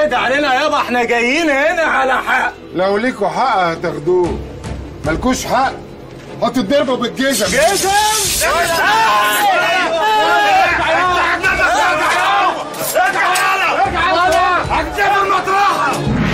تحرج علينا يابا احنا جايين هنا على حق لو ليكوا حق هتاخدوه مالكوش حق هتتضربوا بالجزم جزم هكتب المطرحه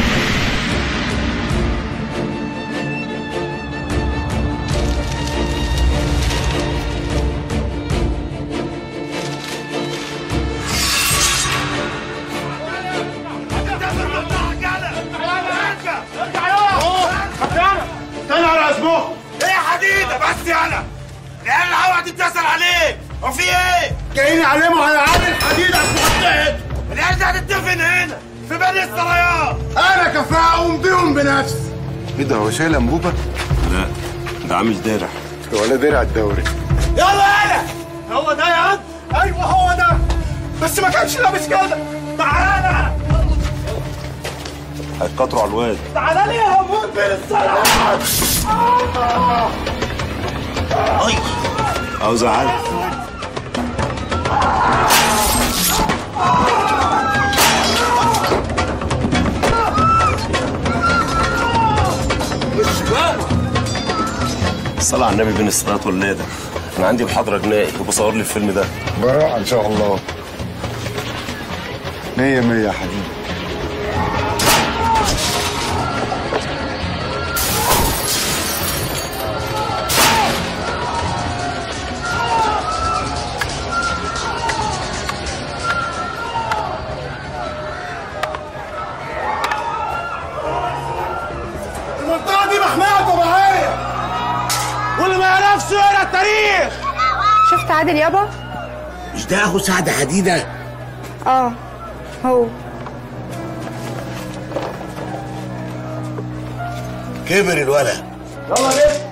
استنى على اسمه ايه يا حديده بس يالا العيال الهوا هتتصل عليك وفي ايه؟ جايين يعلموا على عامل الحديد على المحطات العيال دي هتدفن هنا في بني السرايات انا كفاءة اقوم بيهم بنفسي ايه ده هو شايل انبوبه لا ده عامل درع ولا درع الدوري يلا يالا هو ده يا عم ايوه هو ده بس ما كانش لابس كده تعالى هيتقطروا على الواد تعالى لي يا هموت بين السرايات عاوز اعرف الصلاة على النبي بين الصلاة والنادى أنا عندي محاضرة جنائي وبصور لي الفيلم ده براءة ان شاء الله مية مية يا حبيبي المنطقة دي محمية طبيعية واللي ما يعرفش يقرا التاريخ شفت عادل يابا؟ مش ده اخو سعد حديده؟ اه هو كبر الولد يلا ليه